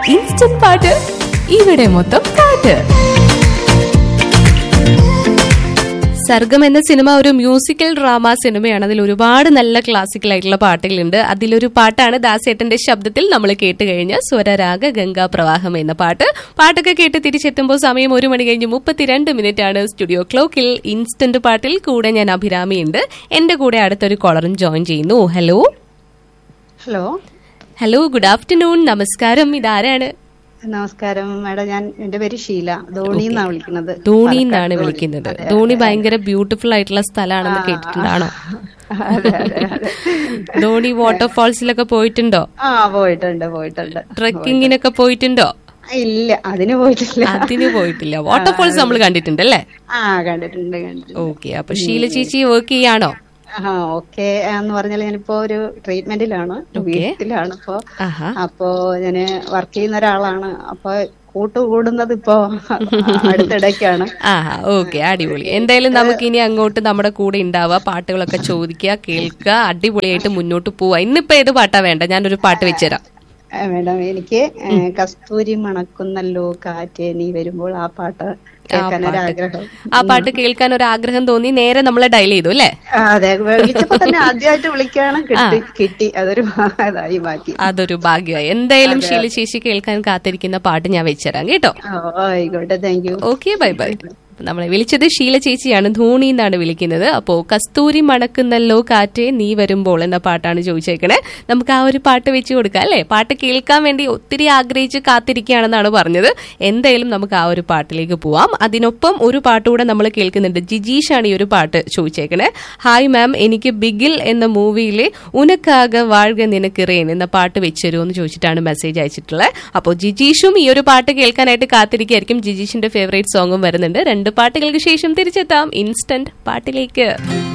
instant പാട്ട് ഇവിടെ മൊത്തം പാട്ട് സർഗം എന്ന സിനിമ ഒരു മ്യൂസിക്കൽ ഡ്രാമ സിനിമയാണ് അതിൽ ഒരുപാട് നല്ല ക്ലാസിക്കൽ ആയിട്ടുള്ള പാട്ടുകളുണ്ട് അതിലൊരു പാട്ടാണ് ദാസേട്ടന്റെ ശബ്ദത്തിൽ നമ്മൾ കേട്ട് കഴിഞ്ഞ സ്വരരാഗ ഗംഗാ പ്രവാഹം എന്ന പാട്ട് പാട്ടൊക്കെ കേട്ട് തിരിച്ചെത്തുമ്പോൾ സമയം ഒരു മണി കഴിഞ്ഞ് മുപ്പത്തിരണ്ട് മിനിറ്റ് ആണ് സ്റ്റുഡിയോ ക്ലോക്കിൽ ഇൻസ്റ്റന്റ് പാട്ടിൽ കൂടെ ഞാൻ അഭിരാമിയുണ്ട് എന്റെ കൂടെ അടുത്തൊരു കോളറും ജോയിൻ ചെയ്യുന്നു hello hello hello good afternoon നമസ്കാരം ഇതാരാണ് നമസ്കാരം മാഡം ഞാൻ എന്റെ പേര് ഷീല ധോണി എന്നാ വിളിക്കുന്നത് ധോണി എന്നാണ് പാലക്കാട് വിളിക്കുന്നത് അതെ, ധോണി ഭയങ്കര ബ്യൂട്ടിഫുൾ ആയിട്ടുള്ള സ്ഥലമാണെന്ന് കേട്ടിട്ടുണ്ടാണോ അതെ അതെ അതെ ധോണി വാട്ടർഫാൾസിലൊക്കെ പോയിട്ടുണ്ടോ ആ പോയിട്ടുണ്ട് പോയിട്ടുണ്ട് ട്രക്കിങ്ങിനൊക്കെ പോയിട്ടുണ്ടോ ഇല്ല അതിന് പോയിട്ടില്ല അതിന് പോയിട്ടില്ല വാട്ടർഫാൾസ് നമ്മൾ കണ്ടിട്ടുണ്ടല്ലേ ആ കണ്ടിട്ടുണ്ട് കണ്ടിട്ടുണ്ട് ഓക്കെ അപ്പൊ ഷീല ചേച്ചി വർക്ക് ചെയ്യാണോ ആ ഓക്കെ എന്ന് പറഞ്ഞാൽ ഞാനിപ്പോ ഒരു ട്രീറ്റ്മെന്റിലാണ് വീട്ടിലാണ് ഇപ്പോ ആഹാ അപ്പോ ഞാന് വർക്ക് ചെയ്യുന്ന ഒരാളാണ് അപ്പൊ കൂട്ട് കൂടുന്നത് ഇപ്പോ അടുത്തിടയ്ക്കാണ് ആഹാ ഓക്കെ അടിപൊളി എന്തായാലും നമുക്ക് ഇനി അങ്ങോട്ട് നമ്മുടെ കൂടെ ഉണ്ടാവുക പാട്ടുകളൊക്കെ ചോദിക്കുക കേൾക്കുക അടിപൊളിയായിട്ട് മുന്നോട്ട് പോവാ ഇന്നിപ്പോ ഏത് പാട്ടാ വേണ്ട ഞാനൊരു പാട്ട് വെച്ചുതരാം ആ, മേഡം എനിക്ക് ഏ, കസ്തൂരി മണക്കുന്നല്ലോ കാറ്റേ നീ വരുമ്പോൾ ആ പാട്ട് കേൾക്കാൻ ഒരു ആഗ്രഹം ആ പാട്ട് കേൾക്കാൻ ഒരു ആഗ്രഹം തോന്നി നേരെ നമ്മളെ ഡയൽ ചെയ്തു അല്ലേ ആ, അതെ വിളിച്ചപ്പോ തന്നെ ആദ്യമായിട്ട് വിളിക്കാണ് കിട്ടി കിട്ടി അതൊരു ഇതായി മാറ്റി അതൊരു ഭാഗ്യമായി എന്തായാലും ശീല ചേച്ചി കേൾക്കാൻ കാത്തിരിക്കുന്ന പാട്ട് ഞാൻ വെച്ചുതരാം കേട്ടോ ഓ ആയിക്കോട്ടെ thank you okay bye bye നമ്മളെ വിളിച്ചത് ഷീല ചേച്ചിയാണ് ധോണി എന്നാണ് വിളിക്കുന്നത് അപ്പോ കസ്തൂരി മണക്കുന്നല്ലോ കാറ്റേ നീ വരുമ്പോൾ എന്ന പാട്ടാണ് ചോദിച്ചേക്കണേ നമുക്ക് ആ ഒരു പാട്ട് വെച്ച് കൊടുക്കാം അല്ലേ പാട്ട് കേൾക്കാൻ വേണ്ടി ഒത്തിരി ആഗ്രഹിച്ച് കാത്തിരിക്കുകയാണെന്നാണ് പറഞ്ഞത് എന്തായാലും നമുക്ക് ആ ഒരു പാട്ടിലേക്ക് പോവാം അതിനൊപ്പം ഒരു പാട്ട് കൂടെ നമ്മൾ കേൾക്കുന്നുണ്ട് ജിജീഷാണ് ഈ ഒരു പാട്ട് ചോദിച്ചേക്കണേ ഹായ് മാം എനിക്ക് ബിഗിൽ എന്ന മൂവിയിലെ ഉനക്കാക വാഴ്ക നിനക്കിറേൻ എന്ന പാട്ട് വെച്ചുതരുമോ എന്ന് ചോദിച്ചിട്ടാണ് മെസ്സേജ് അയച്ചിട്ടുള്ളത് അപ്പോൾ ജിജീഷും ഈ ഒരു പാട്ട് കേൾക്കാനായിട്ട് കാത്തിരിക്കുകയായിരിക്കും ജിജീഷിന്റെ ഫേവറേറ്റ് സോങ്ങും വരുന്നുണ്ട് രണ്ട് പാട്ടുകൾക്ക് ശേഷം തിരിച്ചെത്താം ഇൻസ്റ്റന്റ് പാട്ടിലേക്ക്